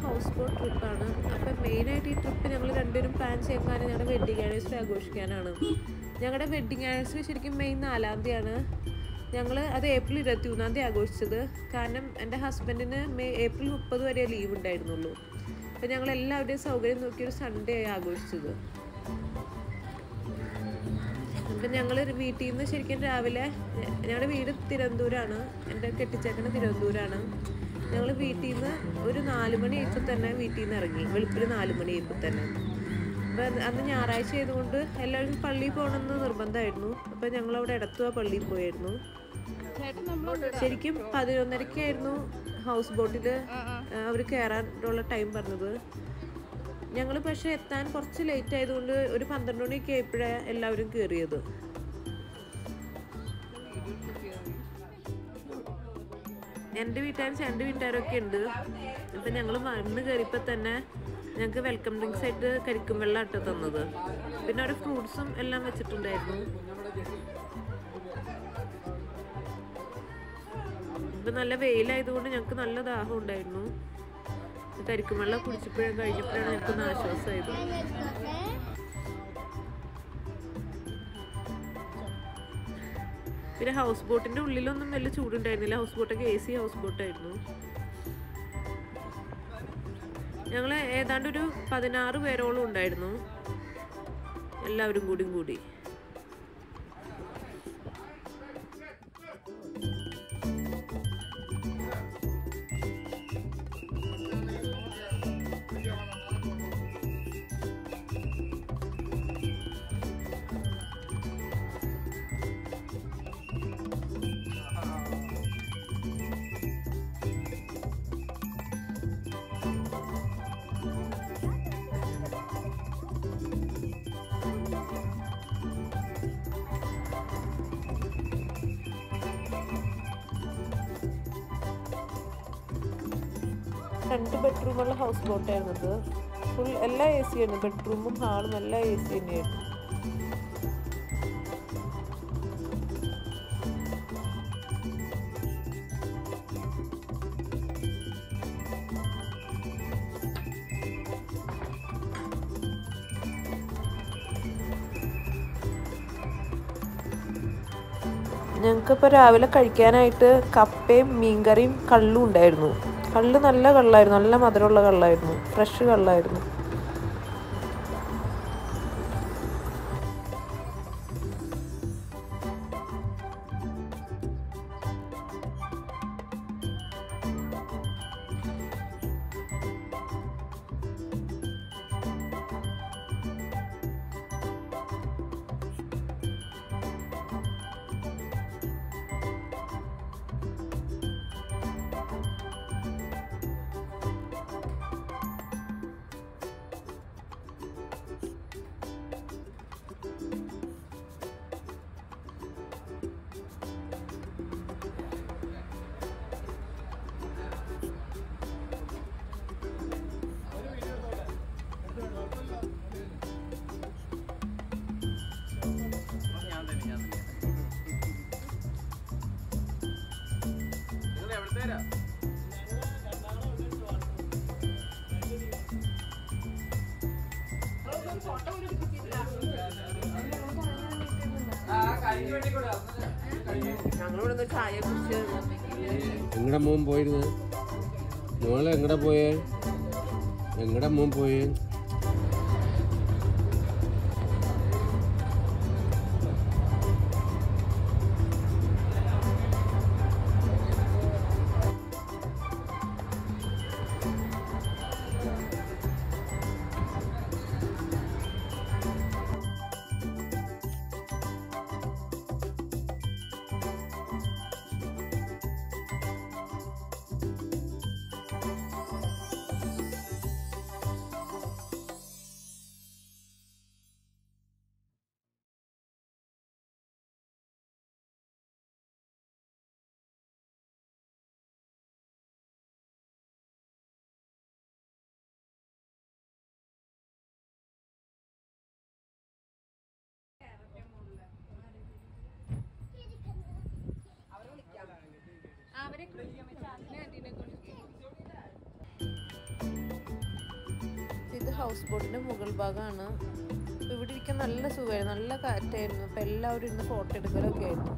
house boat ട്രിപ്പാണ് അപ്പം മെയിനായിട്ട് ഈ ട്രിപ്പ് ഞങ്ങൾ രണ്ടുപേരും പ്ലാൻ ചെയ്യാൻ കാരണം ഞങ്ങളുടെ വെഡ്ഡിങ് ആനിവേഴ്സറി ആഘോഷിക്കാനാണ് ഞങ്ങളുടെ വെഡ്ഡിങ് ആനിവേഴ്സറി ശരിക്കും മെയ് നാലാം തീയതിയാണ് ഞങ്ങൾ അത് ഏപ്രിൽ ഇരുപത്തി മൂന്നാം തീയതി ആഘോഷിച്ചത് കാരണം എൻ്റെ ഹസ്ബൻഡിന് മെയ് ഏപ്രിൽ മുപ്പത് വരെ ലീവ് ഉണ്ടായിരുന്നുള്ളൂ അപ്പം ഞങ്ങൾ എല്ലാവരുടെയും സൗകര്യം നോക്കി ഒരു സൺഡേ ആയി ആഘോഷിച്ചത് അപ്പം ഞങ്ങൾ വീട്ടിൽ നിന്ന് ശരിക്കും രാവിലെ ഞങ്ങളുടെ വീട് തിരുവനന്തപുരമാണ് എൻ്റെ കെട്ടിച്ചേക്കണ തിരുവനന്തപുരമാണ് ഞങ്ങൾ വീട്ടിൽ നിന്ന് ഒരു നാല് മണി ആയപ്പോൾ തന്നെ വീട്ടിൽ നിന്ന് ഇറങ്ങി വെളുപ്പിൽ നാല് മണി ആയപ്പോൾ തന്നെ അപ്പം അന്ന് ഞായറാഴ്ച ആയതുകൊണ്ട് എല്ലാവരും പള്ളിയിൽ പോകണമെന്ന് നിർബന്ധമായിരുന്നു അപ്പം ഞങ്ങൾ അവിടെ ഇടത്തുവ പള്ളിയിൽ പോയായിരുന്നു ശരിക്കും പതിനൊന്നരക്കായിരുന്നു ഹൗസ് ബോട്ടിൽ അവർ കയറാനുള്ള ടൈം പറഞ്ഞത് ഞങ്ങൾ പക്ഷെ എത്താൻ കുറച്ച് ലേറ്റ് ആയതുകൊണ്ട് ഒരു പന്ത്രണ്ട് മണിയൊക്കെ ആയപ്പോഴാണ് എല്ലാവരും കയറിയത് എൻ്റെ വീട്ടുകാരും എൻ്റെ വീട്ടുകാരൊക്കെ ഉണ്ട് അപ്പം ഞങ്ങൾ വന്ന് കയറിയപ്പോൾ തന്നെ ഞങ്ങൾക്ക് വെൽക്കം ഡ്രിങ്ക്സ് ആയിട്ട് കരിക്കും വെള്ളം ഇട്ട് തന്നത് പിന്നെ ഒരു ഫ്രൂട്ട്സും എല്ലാം വെച്ചിട്ടുണ്ടായിരുന്നു ഇപ്പം നല്ല വെയിലായതുകൊണ്ട് ഞങ്ങൾക്ക് നല്ല ദാഹം ഉണ്ടായിരുന്നു കരിക്കും വെള്ളം കുടിച്ചപ്പോഴും കഴിഞ്ഞപ്പോഴാണ് ഞങ്ങൾക്ക് ആശ്വാസമായത് പിന്നെ ഹൗസ് ബോട്ടിന്റെ ഉള്ളിലൊന്നും വലിയ ചൂടുണ്ടായിരുന്നില്ല ഹൗസ് ബോട്ടൊക്കെ എ സി ഹൗസ് ബോട്ടായിരുന്നു ഞങ്ങൾ ഏതാണ്ട് ഒരു പതിനാറ് പേരോളം ഉണ്ടായിരുന്നു എല്ലാവരും കൂടിയും കൂടി രണ്ട് ബെഡ്റൂമുള്ള ഹൗസ് ബോട്ടായിരുന്നു ഇത് ഫുൾ എല്ലാ എ സി ആയിരുന്നു ബെഡ്റൂമും ഹാളും എല്ലാം എ സി തന്നെയായിരുന്നു ഞങ്ങൾക്കിപ്പോൾ രാവിലെ കഴിക്കാനായിട്ട് കപ്പയും മീൻകറിയും കള്ളും ഉണ്ടായിരുന്നു കള്ള് നല്ല കള്ളായിരുന്നു നല്ല മധുരമുള്ള കള്ളായിരുന്നു ഫ്രഷ് കള്ളായിരുന്നു ഞങ്ങളിവിടെ നിന്ന് ചായ കുടിച്ച് എങ്ങടെ മോൻ പോയിരുന്നത് മോളെ എങ്ങടെ പോയേ എങ്ങടെ മോൻ പോയേ ഹൗസ് ബോട്ടിൻ്റെ മുകൾ ഭാഗമാണ് അപ്പോൾ ഇവിടെ ഇരിക്കാൻ നല്ല സുഖമായിരുന്നു നല്ല കാറ്റായിരുന്നു അപ്പോൾ എല്ലാവരും ഇരുന്ന് ഫോട്ടോ എടുക്കലൊക്കെ ആയിരുന്നു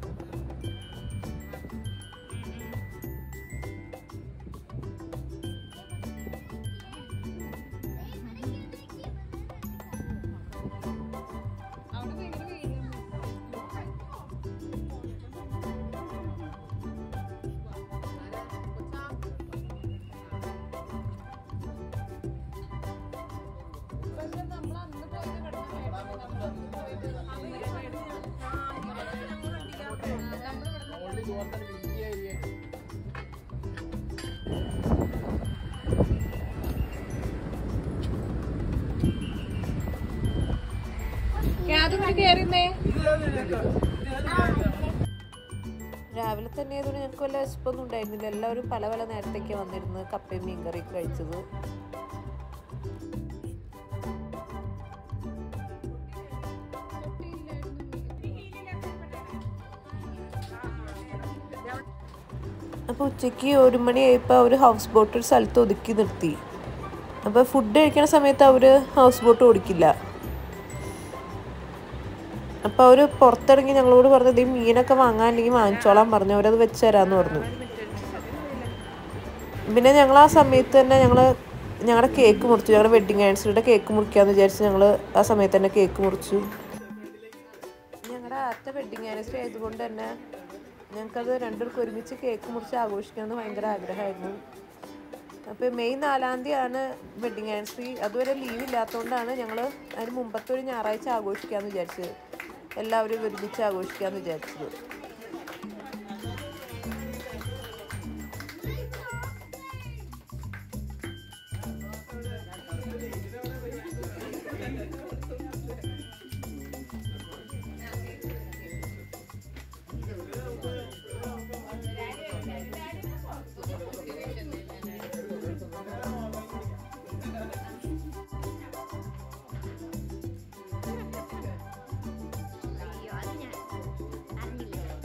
രാവിലെ തന്നെ ആയതുകൊണ്ട് ഞങ്ങൾക്ക് വല്ല വിശപ്പൊന്നും ഉണ്ടായിരുന്നില്ല എല്ലാവരും പല പല നേരത്തേക്ക് വന്നിരുന്ന് കപ്പയും മീൻകറിയൊക്കെ കഴിച്ചത് അപ്പോൾ ഉച്ചയ്ക്ക് ഒരു മണിയായപ്പോൾ അവർ ഹൗസ് ബോട്ട് ഒരു സ്ഥലത്ത് ഒതുക്കി നിർത്തി അപ്പോൾ ഫുഡ് കഴിക്കണ സമയത്ത് അവർ ഹൗസ് ബോട്ട് ഓടിക്കില്ല അപ്പോൾ അവർ പുറത്തിറങ്ങി ഞങ്ങളോട് പറഞ്ഞത് ഈ മീനൊക്കെ വാങ്ങാനില്ലെങ്കിൽ വാങ്ങിച്ചോളാൻ പറഞ്ഞു അവരത് വെച്ച് തരാമെന്ന് പറഞ്ഞു പിന്നെ ഞങ്ങൾ ആ സമയത്ത് തന്നെ ഞങ്ങൾ ഞങ്ങളുടെ കേക്ക് മുറിച്ചു ഞങ്ങളുടെ വെഡിങ് ആനിവേഴ്സറിയുടെ കേക്ക് മുറിക്കാമെന്ന് വിചാരിച്ച് ഞങ്ങൾ ആ സമയത്ത് തന്നെ കേക്ക് മുറിച്ചു ഞങ്ങളുടെ ആദ്യത്തെ വെഡിങ് ആനിവേഴ്സറി ആയതുകൊണ്ട് തന്നെ ഞങ്ങൾക്കത് രണ്ടുപേർക്കും ഒരുമിച്ച് കേക്ക് മുറിച്ച് ആഘോഷിക്കണമെന്ന് ഭയങ്കര ആഗ്രഹമായിരുന്നു അപ്പോൾ മെയ് നാലാം തീയതിയാണ് വെഡിങ് ആനിവേഴ്സറി അതുവരെ ലീവ് ഇല്ലാത്തതുകൊണ്ടാണ് ഞങ്ങൾ അതിന് മുമ്പത്തെ ഒരു ഞായറാഴ്ച ആഘോഷിക്കാമെന്ന് വിചാരിച്ചത് എല്ലാവരും ഒരുമിച്ച് ആഘോഷിക്കാമെന്ന് വിചാരിച്ചത് അയ്യോ അത് ഞാൻ അറിഞ്ഞില്ല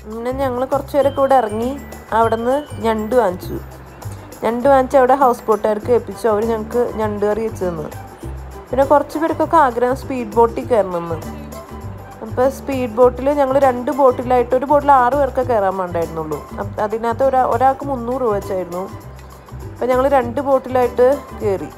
പിന്നെ ഞങ്ങൾ കുറച്ച് പേരൊക്കെ ഇവിടെ ഇറങ്ങി അവിടെ നിന്ന് ഞണ്ട് വാങ്ങിച്ചു ഞണ്ട് വാങ്ങിച്ച് അവിടെ ഹൗസ് ബോട്ടുകാർക്ക് ഏൽപ്പിച്ചു അവർ ഞങ്ങൾക്ക് ഞണ്ട് കറി വെച്ച് തന്നു പിന്നെ കുറച്ച് പേർക്കൊക്കെ ആഗ്രഹം സ്പീഡ് ബോട്ടിൽ കയറണമെന്ന് അപ്പോൾ സ്പീഡ് ബോട്ടിൽ ഞങ്ങൾ രണ്ട് ബോട്ടിലായിട്ട് ഒരു ബോട്ടിൽ ആറ് പേർക്ക് കയറാൻ വേണ്ടായിരുന്നുള്ളൂ അപ്പ- അതിനകത്ത് ഒരാ ഒരാൾക്ക് മുന്നൂറ് രൂപ വെച്ചായിരുന്നു അപ്പം ഞങ്ങൾ രണ്ട് ബോട്ടിലായിട്ട് കയറി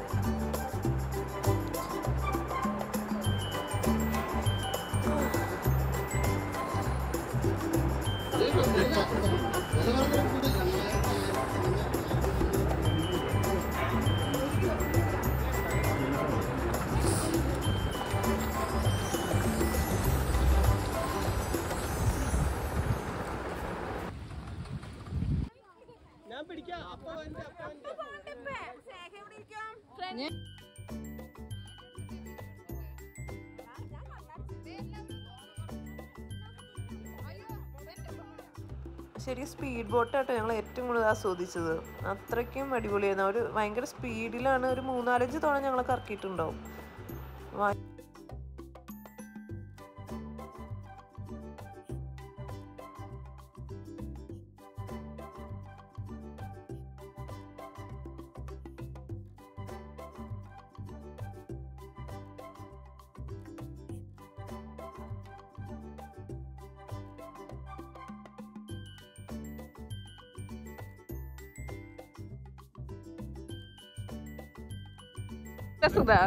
ശരി സ്പീഡ് ബോട്ടാട്ടോ ഞങ്ങൾ ഏറ്റവും കൂടുതൽ ആസ്വദിച്ചത് അത്രയ്ക്കും അടിപൊളിയായിരുന്നു ഒരു ഭയങ്കര സ്പീഡിലാണ് ഒരു മൂന്നാലഞ്ച് തവണ ഞങ്ങളെ കറക്കിയിട്ടുണ്ടാവും വ- സുധാ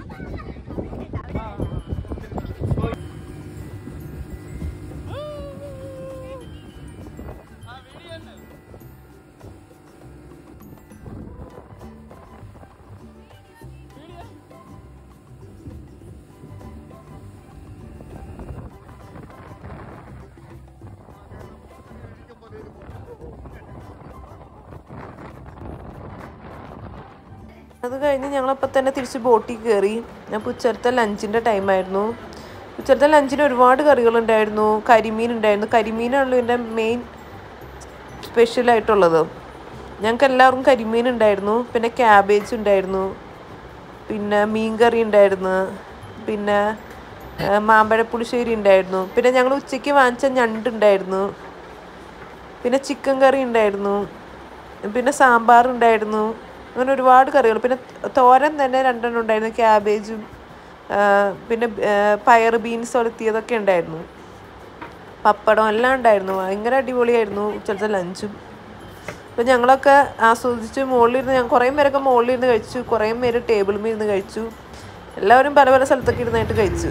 അത് കഴിഞ്ഞ് ഞങ്ങളപ്പോൾ തന്നെ തിരിച്ച് ബോട്ടിൽ കയറി ഞാൻ ഉച്ചരത്തെ ലഞ്ചിൻ്റെ ടൈമായിരുന്നു ഉച്ചരത്തെ ലഞ്ചിന് ഒരുപാട് കറികളുണ്ടായിരുന്നു കരിമീൻ ഉണ്ടായിരുന്നു കരിമീനാണല്ലോ ഇതിൻ്റെ മെയിൻ സ്പെഷ്യലായിട്ടുള്ളത് ഞങ്ങൾക്ക് എല്ലാവർക്കും കരിമീൻ ഉണ്ടായിരുന്നു പിന്നെ ക്യാബേജ് ഉണ്ടായിരുന്നു പിന്നെ മീൻ കറി ഉണ്ടായിരുന്നു പിന്നെ ആ, മാമ്പഴപ്പുളിശ്ശേരി ഉണ്ടായിരുന്നു പിന്നെ ഞങ്ങൾ ഉച്ചയ്ക്ക് വാങ്ങിച്ച ഞണ്ട് ഉണ്ടായിരുന്നു പിന്നെ ചിക്കൻ കറി ഉണ്ടായിരുന്നു പിന്നെ സാമ്പാർ ഉണ്ടായിരുന്നു അങ്ങനെ ഒരുപാട് കറികൾ പിന്നെ തോരൻ തന്നെ രണ്ടെണ്ണം ഉണ്ടായിരുന്നു ക്യാബേജും ആ, പിന്നെ ആ, പയറ് ബീൻസ് ഒലത്തിയതൊക്കെ ഉണ്ടായിരുന്നു പപ്പടം എല്ലാം ഉണ്ടായിരുന്നു ഭയങ്കര അടിപൊളിയായിരുന്നു ഉച്ചത്തെ ലഞ്ചും അപ്പം ഞങ്ങളൊക്കെ ആസ്വദിച്ച് മുകളിലിരുന്ന് ഞാൻ കുറേ പേരൊക്കെ മുകളിലിരുന്ന് കഴിച്ചു കുറേ പേര് ടേബിളിൽ ഇരുന്ന് കഴിച്ചു എല്ലാവരും പല പല സ്ഥലത്തൊക്കെ ഇരുന്നായിട്ട് കഴിച്ചു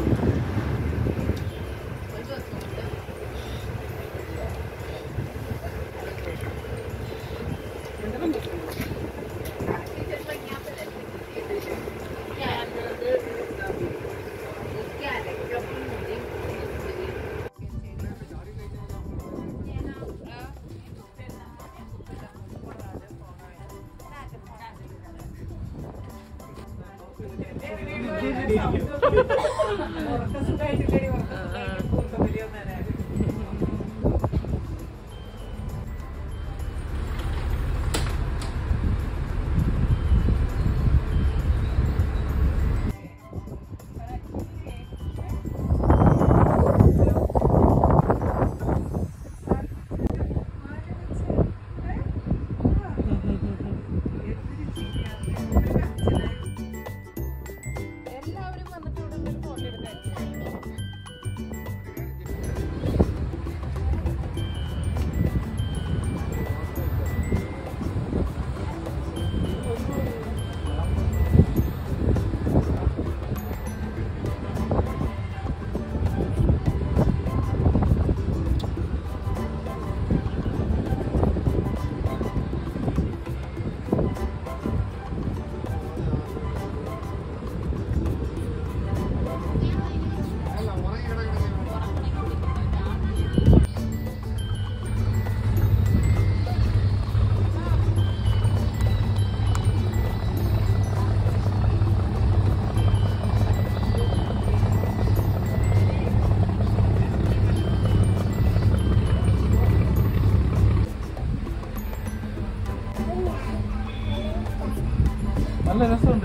നല്ല രസമുണ്ട്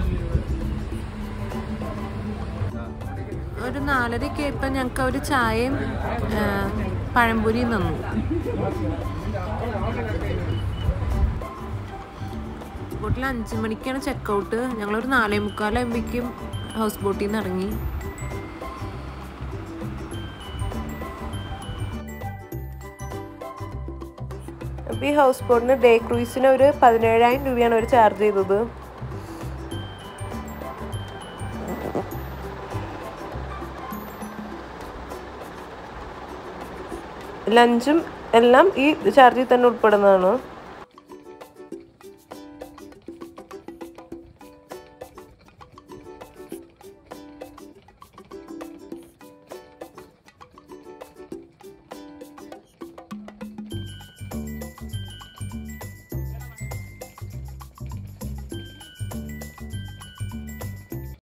ഒരു നാലരയ്ക്ക് ഇപ്പം ഞങ്ങൾക്ക് ഒരു ചായയും ആ, പഴംപൊരിയും തന്നു ബോട്ടിൽ അഞ്ച് മണിക്കാണ് ചെക്കൗട്ട് ഞങ്ങളൊരു നാലേ മുക്കാലാകുമ്പോഴേക്കും ഹൗസ് ബോട്ടിൽ നിന്ന് ഇറങ്ങി അപ്പോൾ ഈ ഹൗസ് ബോട്ടിന് ഡേ ക്രൂയിസിന് ഒരു പതിനേഴായിരം രൂപയാണ് അവർ ചാർജ് ചെയ്തത് ലഞ്ചും എല്ലാം ഈ ചാർജിൽ തന്നെ ഉൾപ്പെടുന്നതാണ്